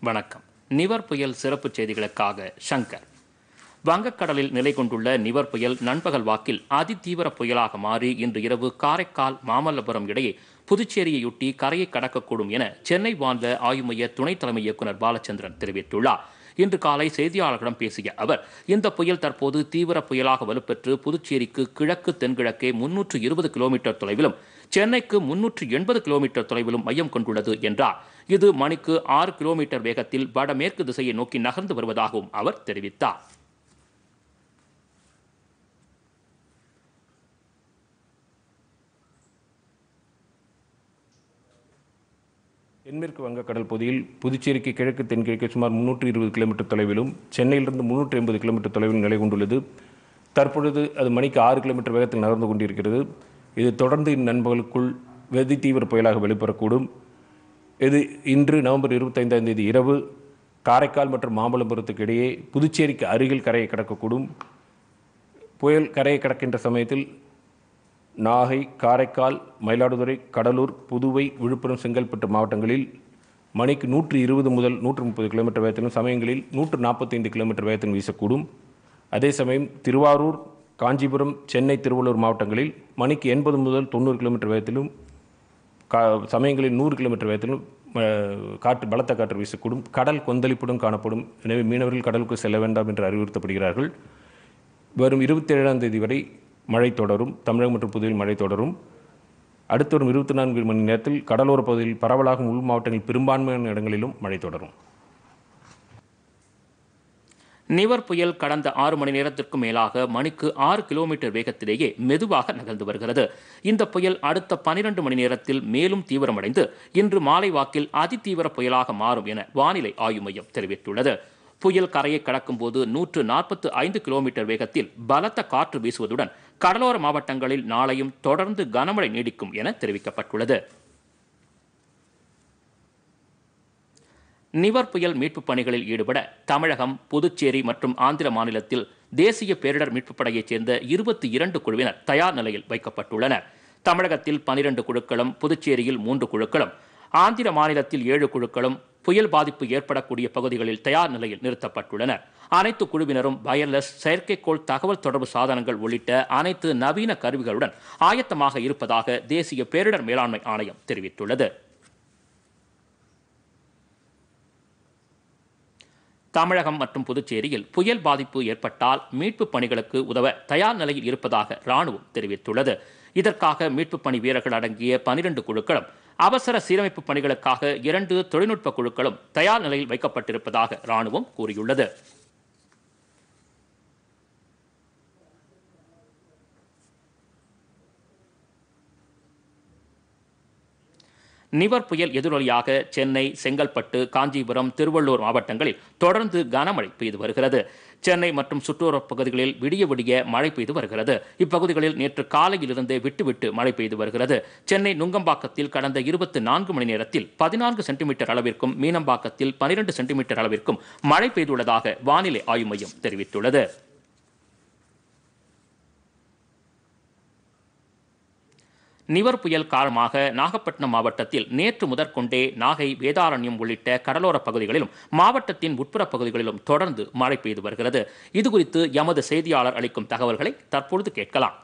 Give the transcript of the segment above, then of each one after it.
வணக்கம் நிவர் புயல் சிறப்பு செய்திகளுக்காக சங்கர் வங்கக்கடலில் நிலை கொண்டுள்ள நிவர் புயல் நண்பகல் வாக்கில் அதிதீவிர புயலாக மாறி இன்று இரவு காரைக்கால் மாமல்லபுரம் இடையே புதுச்சேரியையொட்டி கரையை கடக்கக்கூடும் என சென்னை வானிலை ஆய்வு மைய துணைத் தலைமை இயக்குநர் பாலச்சந்திரன் தெரிவித்துள்ளார் இன்று காலை செய்தியாளர்களிடம் பேசிய அவர் இந்த புயல் தற்போது தீவிர புயலாக வலுப்பெற்று புதுச்சேரிக்கு கிழக்கு தென்கிழக்கே முன்னூற்று இருபது கிலோமீட்டர் தொலைவிலும் சென்னைக்கு முன்னூற்று எண்பது கிலோமீட்டர் தொலைவிலும் மையம் கொண்டுள்ளது என்றார் இது மணிக்கு ஆறு கிலோமீட்டர் வேகத்தில் வடமேற்கு திசையை நோக்கி நகர்ந்து வருவதாகவும் அவர் தெரிவித்தார் தென்மேற்கு வங்கக்கடல் பகுதியில் புதுச்சேரிக்கு கிழக்கு தென்கிழக்கு சுமார் முன்னூற்று இருபது கிலோமீட்டர் தொலைவிலும் சென்னையிலிருந்து முன்னூற்று எண்பது கிலோமீட்டர் தொலைவில் நிலை கொண்டுள்ளது தற்பொழுது அது மணிக்கு ஆறு கிலோமீட்டர் வேகத்தில் நகர்ந்து கொண்டிருக்கிறது இது தொடர்ந்து இந்நண்பகலுக்குள் வெதி தீவிர புயலாக வெளிப்படக்கூடும் இது இன்று நவம்பர் இருபத்தைந்தாம் தேதி இரவு காரைக்கால் மற்றும் மாமல்லபுரத்துக்கு இடையே புதுச்சேரிக்கு அருகில் கரையை கடக்கக்கூடும் புயல் கரையை கடக்கின்ற சமயத்தில் நாகை காரைக்கால் மயிலாடுதுறை கடலூர் புதுவை விழுப்புரம் செங்கல்பட்டு மாவட்டங்களில் மணிக்கு நூற்று இருபது முதல் நூற்று முப்பது கிலோமீட்டர் வேகத்திலும் சமயங்களில் நூற்று நாற்பத்தைந்து கிலோமீட்டர் வேகத்திலும் வீசக்கூடும் அதே சமயம் திருவாரூர் காஞ்சிபுரம் சென்னை திருவள்ளூர் மாவட்டங்களில் மணிக்கு எண்பது முதல் தொண்ணூறு கிலோமீட்டர் வேகத்திலும் கா சமயங்களில் நூறு கிலோமீட்டர் வேகத்திலும் அஹ், காற்று பலத்த காற்று வீசக்கூடும் கடல் கொந்தளிப்புடன் காணப்படும் எனவே மீனவர்கள் கடலுக்கு செல்ல வேண்டாம் என்று அறிவுறுத்தப்படுகிறார்கள் வரும் இருபத்தி ஏழாம் தேதி வரை மழை தொடரும் தமிழகம் மற்றும் புதுவையில் மழை தொடரும் அடுத்து வரும் இருபத்தி நான்கு மணி நேரத்தில் கடலோர பகுதியில் பரவலாக உள் மாவட்டங்களில் பெரும்பான்மையான இடங்களிலும் மழை தொடரும் நிவர் புயல் கடந்த ஆறு மணி நேரத்திற்கும் மேலாக மணிக்கு ஆறு கிலோமீட்டர் வேகத்திலேயே மெதுவாக நகர்ந்து வருகிறது இந்த புயல் அடுத்த பனிரெண்டு மணி நேரத்தில் மேலும் தீவிரமடைந்து இன்று மாலை வாக்கில் அதிதீவிர புயலாக மாறும் என வானிலை ஆய்வு மையம் தெரிவித்துள்ளது புயல் கரையை கடக்கும்போது நூற்று நாற்பத்து ஐந்து கிலோமீட்டர் வேகத்தில் பலத்த காற்று வீசுவதுடன் கடலோர மாவட்டங்களில் நாளையும் தொடர்ந்து கனமழை நீடிக்கும் என தெரிவிக்கப்பட்டுள்ளது நிவர் புயல் மீட்புப் பணிகளில் ஈடுபட தமிழகம் புதுச்சேரி மற்றும் ஆந்திர மாநிலத்தில் தேசிய பேரிடர் மீட்புப் படையைச் சேர்ந்த இருபத்தி இரண்டு குழுவினர் தயார் நிலையில் வைக்கப்பட்டுள்ளனர் தமிழகத்தில் பனிரெண்டு குழுக்களும் புதுச்சேரியில் மூன்று குழுக்களும் ஆந்திர மாநிலத்தில் ஏழு குழுக்களும் புயல் பாதிப்பு ஏற்படக்கூடிய பகுதிகளில் தயார் நிலையில் நிறுத்தப்பட்டுள்ளனர் அனைத்து குழுவினரும் வயர்லெஸ் செயற்கைக்கோள் தகவல் தொடர்பு சாதனங்கள் உள்ளிட்ட அனைத்து நவீன கருவிகளுடன் ஆயத்தமாக இருப்பதாக தேசிய பேரிடர் மேலாண்மை ஆணையம் தெரிவித்துள்ளது தமிழகம் மற்றும் புதுச்சேரியில் புயல் பாதிப்பு ஏற்பட்டால் மீட்புப் பணிகளுக்கு உதவ தயார் நிலையில் இருப்பதாக ராணுவம் தெரிவித்துள்ளது இதற்காக மீட்புப் பணி வீரர்கள் அடங்கிய பனிரெண்டு குழுக்களும் அவசர சீரமைப்பு பணிகளுக்காக இரண்டு தொழில்நுட்ப குழுக்களும் தயார் நிலையில் வைக்கப்பட்டிருப்பதாக ராணுவம் கூறியுள்ளது நிவர் புயல் எதிரொலியாக சென்னை செங்கல்பட்டு காஞ்சிபுரம் திருவள்ளூர் மாவட்டங்களில் தொடர்ந்து கனமழை பெய்து வருகிறது சென்னை மற்றும் சுற்றுப்புறப் பகுதிகளில் விடிய விடிய மழை பெய்து வருகிறது இப்பகுதிகளில் நேற்று காலையிலிருந்தே விட்டு விட்டு மழை பெய்து வருகிறது சென்னை நுங்கம்பாக்கத்தில் கடந்த இருபத்தி நான்கு மணி நேரத்தில் பதினான்கு சென்டிமீட்டர் அளவிற்கும் மீனம்பாக்கத்தில் பனிரெண்டு சென்டிமீட்டர் அளவிற்கும் மழை பெய்துள்ளதாக வானிலை ஆய்வு மையம் தெரிவித்துள்ளது நிவர் புயல் காரணமாக நாகப்பட்டினம் மாவட்டத்தில் நேற்று முதற்கொண்டே நாகை வேதாரண்யம் உள்ளிட்ட கடலோர பகுதிகளிலும் மாவட்டத்தின் உட்புற பகுதிகளிலும் தொடர்ந்து மழை பெய்து வருகிறது இதுகுறித்து எமது செய்தியாளர் அளிக்கும் தகவல்களை தற்பொழுது கேட்கலாம்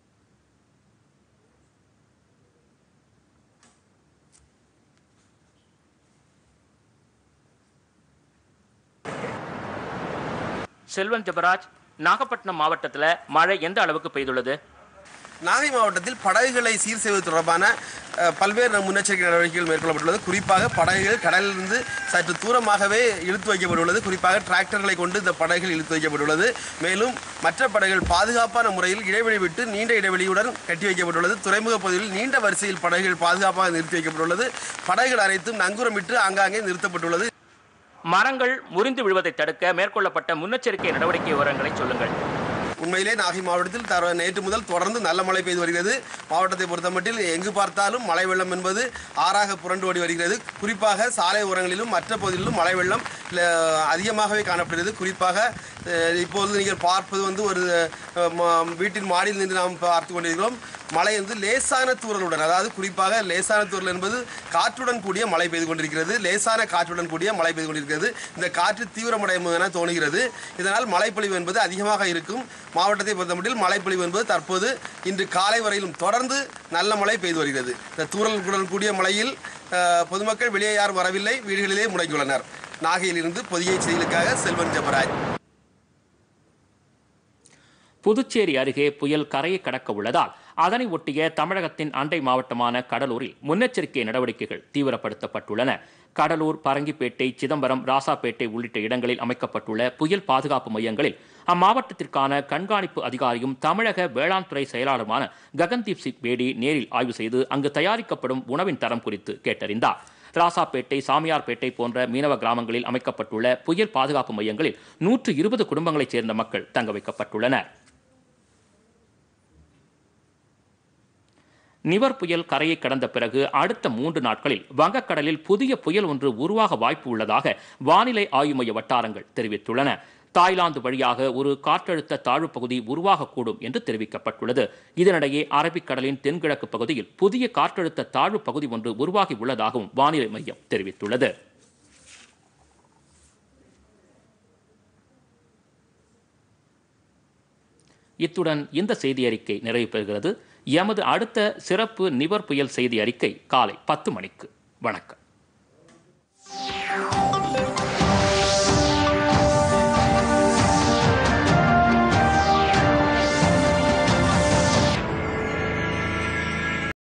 செல்வன் ஜபராஜ் நாகப்பட்டினம் மாவட்டத்தில் மழை எந்த அளவுக்கு பெய்துள்ளது நாகை மாவட்டத்தில் படகுகளை சீர் செய்வது தொடர்பான அஹ், பல்வேறு முன்னெச்சரிக்கை நடவடிக்கைகள் மேற்கொள்ளப்பட்டுள்ளது குறிப்பாக படகுகள் கடலிலிருந்து சற்று தூரமாகவே இழுத்து வைக்கப்பட்டுள்ளது குறிப்பாக டிராக்டர்களை கொண்டு இந்த படகுகள் இழுத்து வைக்கப்பட்டுள்ளது மேலும் மற்ற படகுகள் பாதுகாப்பான முறையில் இடைவெளி விட்டு நீண்ட இடைவெளியுடன் கட்டி வைக்கப்பட்டுள்ளது துறைமுக பகுதியில் நீண்ட வரிசையில் படகுகள் பாதுகாப்பாக நிறுத்தி வைக்கப்பட்டுள்ளது படகுகள் அனைத்தும் நங்கூரமிட்டு ஆங்காங்கே நிறுத்தப்பட்டுள்ளது மரங்கள் முறிந்து விழுவதை தடுக்க மேற்கொள்ளப்பட்ட முன்னெச்சரிக்கை நடவடிக்கை விவரங்களை சொல்லுங்கள் உண்மையிலே நாகை மாவட்டத்தில் தர நேற்று முதல் தொடர்ந்து நல்ல மழை பெய்து வருகிறது மாவட்டத்தை பொறுத்தமட்டில் எங்கு பார்த்தாலும் மழை வெள்ளம் என்பது ஆறாக புரண்டு ஓடி வருகிறது குறிப்பாக சாலை ஓரங்களிலும் மற்ற பகுதிகளிலும் மழை வெள்ளம் ல- அதிகமாகவே காணப்படுகிறது குறிப்பாக அஹ், இப்பொழுது நீங்கள் பார்ப்பது வந்து ஒரு அஹ், ம- வீட்டின் மாடியில் நின்று நாம் பார்த்து கொண்டிருக்கிறோம் மழை வந்து லேசான தூறலுடன் அதாவது குறிப்பாக லேசான தூறல் என்பது காற்றுடன் கூடிய மழை பெய்து கொண்டிருக்கிறது லேசான காற்றுடன் கூடிய மழை பெய்து கொண்டிருக்கிறது இந்த காற்று தீவிரமடையும் என தோணுகிறது இதனால் மழைப்பொழிவு என்பது அதிகமாக இருக்கும் மாவட்டத்தை பொறுத்தமட்டில் மழைப்பொழிவு என்பது தற்போது இன்று காலை வரையிலும் தொடர்ந்து நல்ல மழை பெய்து வருகிறது இந்த தூறலுடன் கூடிய மழையில் அஹ், பொதுமக்கள் வெளியே யாரும் வரவில்லை வீடுகளிலே முடங்கியுள்ளனர் நாகையிலிருந்து பொதிகை செய்திகளுக்காக செல்வன் ஜெபராஜ் புதுச்சேரி அருகே புயல் கரையை கடக்க உள்ளதால் அதனை ஒட்டிய தமிழகத்தின் அண்டை மாவட்டமான கடலூரில் முன்னெச்சரிக்கை நடவடிக்கைகள் தீவிரப்படுத்தப்பட்டுள்ளன கடலூர் பரங்கிப்பேட்டை சிதம்பரம் ராசாப்பேட்டை உள்ளிட்ட இடங்களில் அமைக்கப்பட்டுள்ள புயல் பாதுகாப்பு மையங்களில் அம்மாவட்டத்திற்கான கண்காணிப்பு அதிகாரியும் தமிழக வேளாண் துறை செயலாளருமான ககன்தீப் சிங் பேடி நேரில் ஆய்வு செய்து அங்கு தயாரிக்கப்படும் உணவின் தரம் குறித்து கேட்டறிந்தார் ராசாப்பேட்டை சாமியார்பேட்டை போன்ற மீனவ கிராமங்களில் அமைக்கப்பட்டுள்ள புயல் பாதுகாப்பு மையங்களில் நூற்று இருபது குடும்பங்களைச் சேர்ந்த மக்கள் தங்க வைக்கப்பட்டுள்ளனர் நிவர் புயல் கரையை கடந்த பிறகு அடுத்த மூன்று நாட்களில் வங்கக்கடலில் புதிய புயல் ஒன்று உருவாக வாய்ப்பு உள்ளதாக வானிலை ஆய்வு மைய வட்டாரங்கள் தெரிவித்துள்ளன தாய்லாந்து வழியாக ஒரு காற்றழுத்த தாழ்வு பகுதி உருவாகக்கூடும் என்று தெரிவிக்கப்பட்டுள்ளது இதனிடையே அரபிக்கடலின் தென்கிழக்கு பகுதியில் புதிய காற்றழுத்த தாழ்வு பகுதி ஒன்று உருவாகி உள்ளதாகவும் வானிலை மையம் தெரிவித்துள்ளது இத்துடன் இந்த செய்தி அறிக்கை நிறைவு பெறுகிறது எமது அடுத்த சிறப்பு நிவர் புயல் செய்தி அறிக்கை காலை பத்து மணிக்கு வணக்கம்